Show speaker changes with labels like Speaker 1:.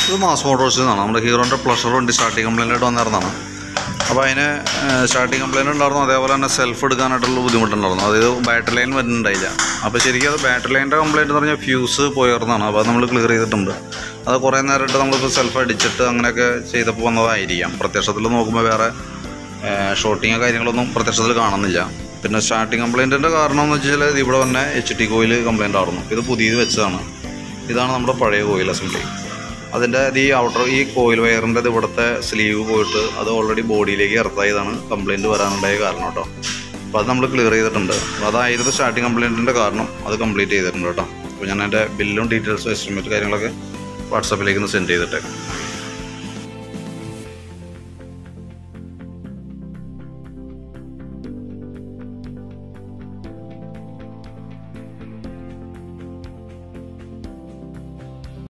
Speaker 1: ഇത് മാസ് മോട്ടോഴ്സിൽ നിന്നാണ് നമ്മുടെ ഹീറോൻ്റെ പ്ലഷർ വണ്ടി സ്റ്റാർട്ടിങ് കംപ്ലൈൻ്റ് ആയിട്ട് വന്നിരുന്നതാണ് അപ്പോൾ അതിന് സ്റ്റാർട്ടിങ് കംപ്ലൈൻറ്റ് ഉണ്ടായിരുന്നു അതേപോലെ തന്നെ സെൽഫ് എടുക്കാനായിട്ടുള്ള ബുദ്ധിമുട്ടുണ്ടായിരുന്നു അതായത് ബാറ്ററി ലൈൻ വരുന്നുണ്ടായില്ല അപ്പോൾ ശരിക്കും അത് ബാറ്ററി ലൈനിൻ്റെ കംപ്ലൈൻറ്റ് എന്ന് പറഞ്ഞാൽ ഫ്യൂസ് പോയർന്നാണ് അപ്പോൾ അത് നമ്മൾ ക്ലിയർ ചെയ്തിട്ടുണ്ട് അത് കുറേ നേരമായിട്ട് നമ്മളിപ്പോൾ സെൽഫ് അടിച്ചിട്ട് അങ്ങനെയൊക്കെ ചെയ്തപ്പോൾ വന്നതായിരിക്കാം പ്രത്യക്ഷത്തിൽ നോക്കുമ്പോൾ വേറെ ഷോട്ടിങ്ങോ കാര്യങ്ങളൊന്നും പ്രത്യക്ഷത്തിൽ കാണുന്നില്ല പിന്നെ സ്റ്റാർട്ടിങ് കംപ്ലൈൻറ്റിൻ്റെ കാരണം എന്ന് വെച്ചാൽ ഇത് ഇവിടെ തന്നെ എച്ച് ടി കോയിൽ കംപ്ലൈൻ്റ് ആയിരുന്നു ഇത് പുതിയത് വെച്ചതാണ് ഇതാണ് നമ്മുടെ പഴയ കോയിൽ അസംബ്ലി അതിൻ്റെ ഇത് ഈ ഔട്ടർ ഈ കോയിൽ വയറിൻ്റെ ഇവിടുത്തെ സ്ലീവ് പോയിട്ട് അത് ഓൾറെഡി ബോഡിയിലേക്ക് ഇറത്തായതാണ് കംപ്ലൈൻറ്റ് വരാനുണ്ടായ കാരണം കേട്ടോ അപ്പോൾ അത് നമ്മൾ ക്ലിയർ ചെയ്തിട്ടുണ്ട് അപ്പോൾ അതായിരുന്നു സ്റ്റാർട്ടിങ് കംപ്ലൈൻറ്റിൻ്റെ കാരണം അത് കംപ്ലീറ്റ് ചെയ്തിട്ടുണ്ട് കേട്ടോ അപ്പോൾ ഞാൻ എൻ്റെ ബില്ലും ഡീറ്റെയിൽസും എസ്റ്റിമേറ്റ് കാര്യങ്ങളൊക്കെ വാട്സാപ്പിലേക്ക് ഒന്ന് സെൻഡ് ചെയ്തിട്ടേക്കാം